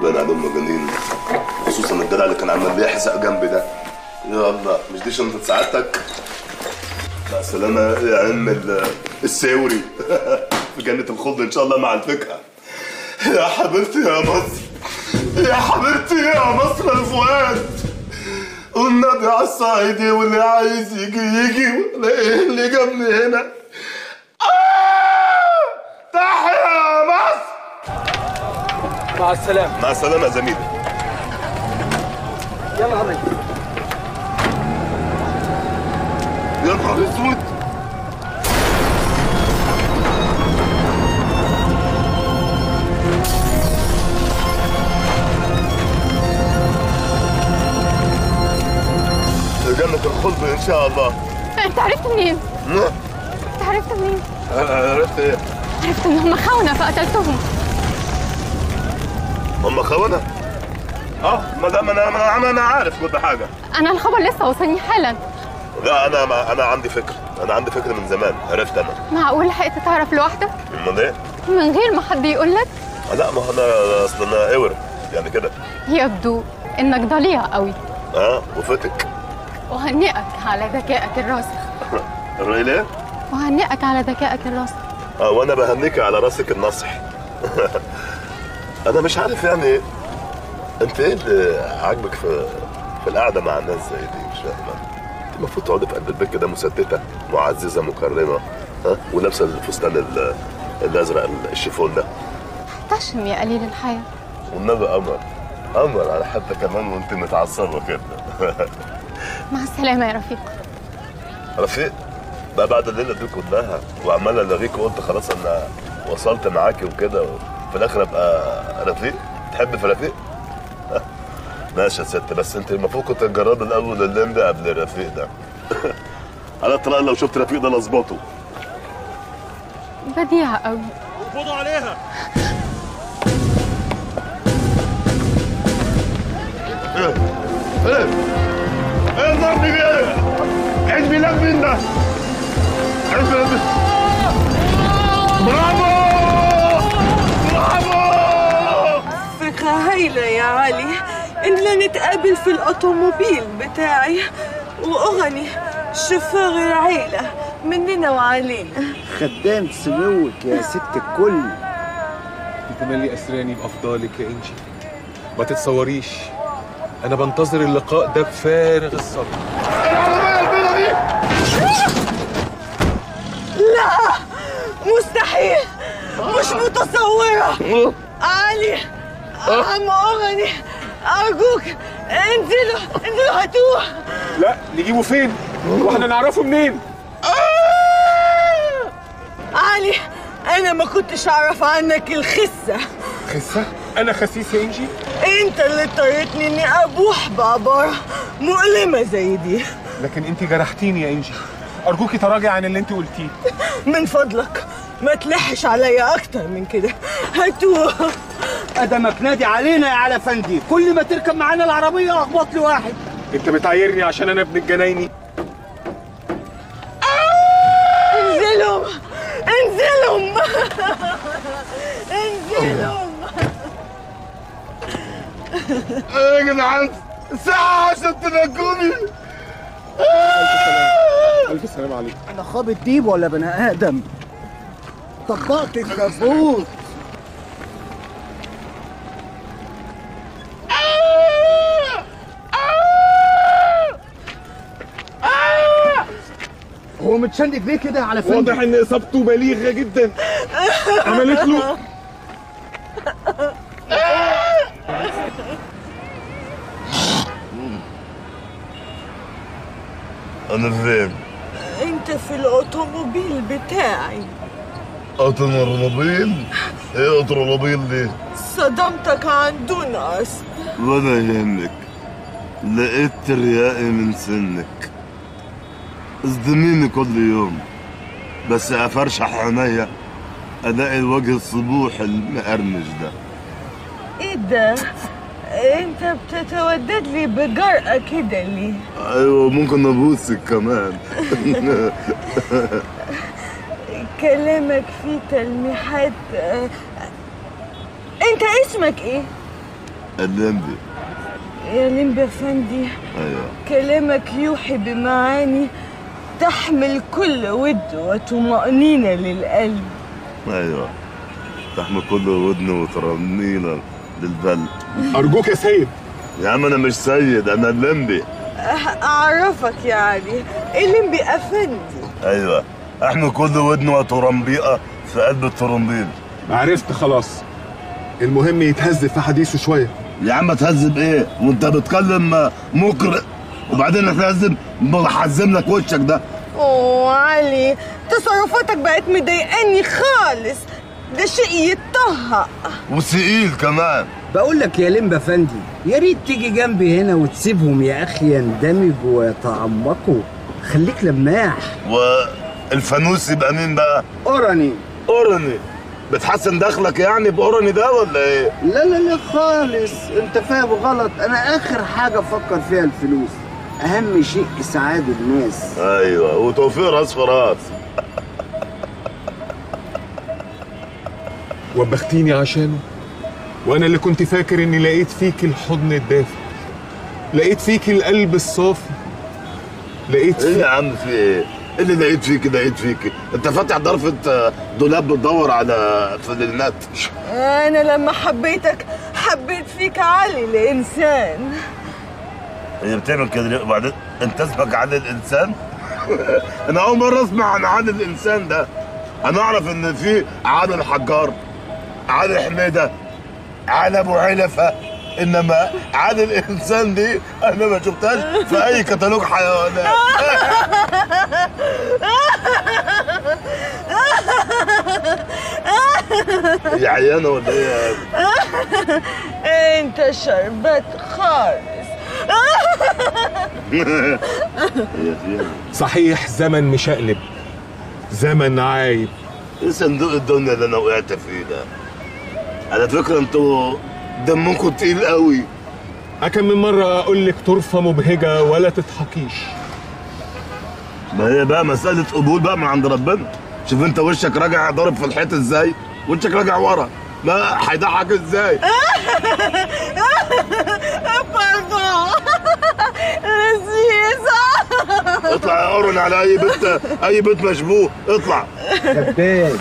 باين عليهم مجانين خصوصا الدلع اللي كان عمال بيحزق جنبي ده يا الله مش دي شنطة سعادتك مع السلامة يا عم ال- الساوري في جنة الخلد إن شاء الله مع الفكرة يا حبيبتي يا مصر يا حبيبتي يا مصر الفؤاد والنبي على الصعيدي واللي عايز يجي يجي ولا ايه اللي جابني هنا آه! تحيا يا مصر مع السلامة مع السلامة يا زميلي يلا غدا يا نهار اسود جنة الخلد إن شاء الله انت عرفت منين؟ نعم. انت عرفت منين؟ عرفت إيه؟ عرفت انهم خونة فقتلتهم هم خونة؟ اه ما دام انا انا انا أنا عارف كل حاجه انا الخبر لسه وصلني حالا لا انا ما انا عندي فكره انا عندي فكره من زمان عرفت انا معقول لحقت تعرف لوحدك امال ايه؟ من غير ما حد يقول لك لا ما هو انا اصل انا اور يعني كده يبدو انك ضليع قوي اه وفتك وهنئك على ذكائك الراسخ الرأي ليه؟ وهنئك على ذكائك الراسخ اه وانا بهنيك على راسك النصح انا مش عارف يعني انت ايه اللي عاجبك في في القعده مع الناس زي دي مش فاهم انت المفروض تقعدي في قلب البيت كده مسدته معززه مكرمه ها ولابسه الفستان ال- الازرق الشيفون ده احتشم يا قليل الحياة والنبي قمر قمر على حتى كمان وانت متعصبه كده مع السلامة يا رفيق رفيق بقى بعد الليله دي كلها وعمال الغيك وقلت خلاص انا وصلت معاكي وكده وفي الاخر ابقى رفيق تحب في رفيق ماشي يا ست بس انت المفروض كنت تجربي الاول اللمبي قبل الرفيق ده على الطلاق لو شفت رفيق ده لظبطه بديعة قوي خدوا عليها ايه ايه ايه الضرب دي ايه عيد ميلاد مين ده عيد ميلاد مين؟ برافو برافو فكرة هايلة يا علي إننا نتقابل في الأوتوموبيل بتاعي وأغني شوفير العيلة مننا وعلينا خدام سموك يا ست الكل تتملي أسراني بأفضالك يا إنجي ما تتصوريش أنا بنتظر اللقاء ده بفارغ الصبر لا مستحيل مش متصورة علي عم أغني أرجوك انزلوا انزلوا هاتوه لا نجيبه فين؟ واحنا نعرفه منين؟ علي أنا ما كنتش أعرف عنك الخسة خسة؟ أنا خسيس يا إنجي؟ أنت اللي اضطريتني إني أبوح بعبارة مؤلمة زي دي لكن أنت جرحتيني يا إنجي أرجوكي تراجعي عن اللي أنت قلتيه من فضلك ما تلحش عليا أكتر من كده هاتوه ادمك نادي علينا يا على فندي كل ما تركب معانا العربيه اخبط لي واحد أنت بتعايرني عشان أنا ابن الجنايني انزلهم انزلهم انزلهم ايه يا جدعان ساعة عشان تنجوني ألف سلام عليكم انا خابط ديب ولا بني ادم طبقت الكابوس هو متشنج ليه كده على فندق واضح إن إصابته بليغة جدا عملت له انا فين؟ انت في الاوتوموبيل بتاعي اوتوموبيل؟ ايه اوتوموبيل دي؟ صدمتك عن دون قصد ولا يهمك لقيت ترياقي من سنك اصدميني كل يوم بس افرشح عينيا الاقي الوجه الصبوح المقرمش ده ايه ده انت بتتودد لي بجرأة كده ليه ايوه ممكن ابوسك كمان كلامك فيه تلميحات آه، انت اسمك ايه اللمبي يا لمبي افندي ايوه كلامك يوحي بمعاني تحمل كل ود وطمأنينة للقلب ايوه تحمل كل ودن وترنينا للبل ارجوك يا سيد يا عم انا مش سيد انا اللمبي أه- أعرفك يعني اللمبي أفندي ايوه احمل كل ودن وترنبيقه في قلب الترنبيل عرفت خلاص المهم يتهز في حديثه شويه يا عم تهذب ايه وانت بتكلم مقرئ وبعدين احنا لازم بحزم لك وشك ده أوه علي تصرفاتك بقت مضايقاني خالص ده شيء يتطهق وثقيل كمان بقول لك يا لمبا فندي يا ريت تيجي جنبي هنا وتسيبهم يا اخي يندمجوا ويتعمقوا خليك لماح والفانوس يبقى مين بقى؟ اوراني اورني بتحسن دخلك يعني باورني ده ولا ايه؟ لا لا لا خالص انت فاهم غلط انا اخر حاجه افكر فيها الفلوس اهم شيء اسعاد الناس ايوه وتوفيق راس في راس وبختيني عشانه وانا اللي كنت فاكر اني لقيت فيك الحضن الدافئ لقيت فيك القلب الصافي لقيت ايه فيك يا عم في ايه؟ ايه اللي لقيت فيك لقيت فيك؟ انت فاتح ضرفة دولاب بتدور على فلينات أنا لما حبيتك حبيت فيك علي الإنسان هي بتعمل كده ليه؟ وبعدين انت اسمك عادل الانسان؟ انا اول مره اسمع عن عادل الانسان ده انا اعرف ان في عادل حجار عادل حميده عادل ابو علفه انما عادل الانسان دي انا ما شفتهاش في اي كتالوج حيوانات يا عيانه ولا ايه يا أنت شربت خالص هي فيها صحيح زمن مشقلب زمن عايب ايه صندوق الدنيا اللي انا وقعت فيه ده على فكره انتوا دمكم تقيل قوي أكم من مرة أقول لك طرفة مبهجة ولا تضحكيش ما هي بقى مسألة قبول بقى من عند ربنا شوف انت وشك راجع ضارب في الحيط ازاي وشك راجع ورا ما هيضحك ازاي باردون لذيذة اطلع يا قرن على اي بيت اي بيت مشبوه اطلع كذاب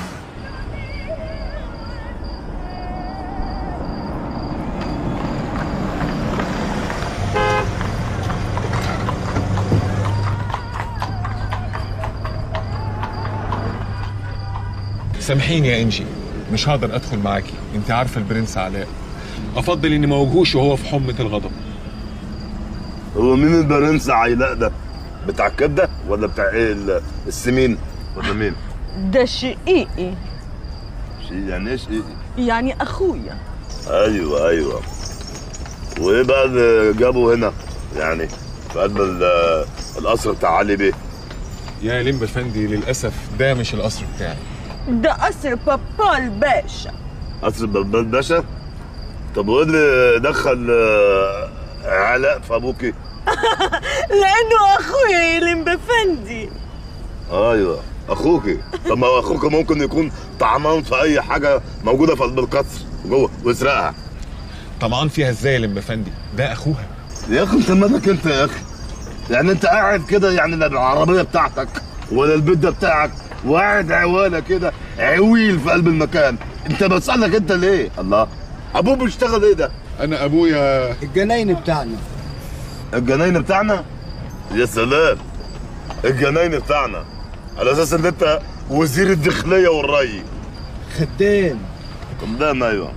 سامحيني يا انجي مش هقدر ادخل معاكي انت عارفه البرنس علاء افضل اني ما اواجهوش وهو في حمة الغضب هو مين البرنس عيلاء ده بتاع الكبده ولا بتاع ايه ال- السمين ولا مين ده شقيقي شيء يعني ايش ايه يعني أخويا ايوه ايوه وايه بقى اللي جابه هنا يعني في قلب ال- القصر بتاع علي بيه يا لمب فندي للاسف ده مش القصر بتاعي ده قصر بابا الباشا قصر بلبل باشا طب وايه اللي دخل آه، علاء في ابوكي لأنه أخويا يلم بفندي ايوه اخوكي طب ما هو اخوك ممكن يكون طعمان في اي حاجه موجوده في قلب القصر جوه ويسرقها طمعان فيها ازاي يا لمب فندي ده اخوها يا اخي انت مالك انت يا اخي يعني انت قاعد كده يعني لا العربيه بتاعتك ولا البيت ده بتاعك وقاعد عواله كده عويل في قلب المكان انت بسالك انت ليه الله ابوه بيشتغل ايه ده انا ابويا الجناين بتاعنا الجناين بتاعنا يا سلام الجناين بتاعنا على اساس ان انت وزير الداخليه والري خدام قدام ايوه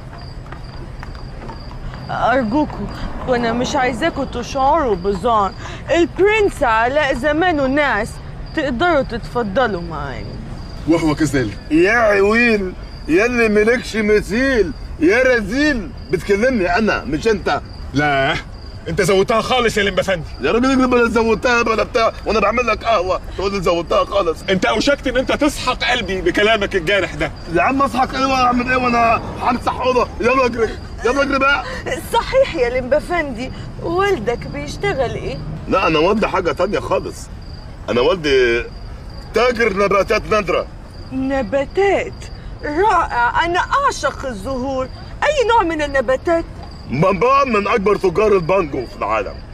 أرجوكوا وأنا مش عايزاكوا تشعروا بزعل البرنس علاء زمانه ناس تقدروا تتفضلوا معايا وهو كذلك يا عويل يا اللي ملكش مثيل يا رزيل بتكلمني انا مش انت لا انت زودتها خالص يا لمب فندي يا راجل اكذب بلا زودتها بلا بتاع وانا بعمل لك قهوه تقول لي زودتها خالص انت اوشكت ان انت تسحق قلبي بكلامك الجارح ده يا عم اصحك ايه واعمل ايه وانا همسح اوضه يلا اجري يلا اجري بقى صحيح يا لمبفندي والدك بيشتغل ايه؟ لا انا والدي حاجه تانية خالص انا والدي تاجر نباتات نادره نباتات رائع أنا أعشق الزهور أي نوع من النباتات؟ بابا من اكبر تجار البانجو في العالم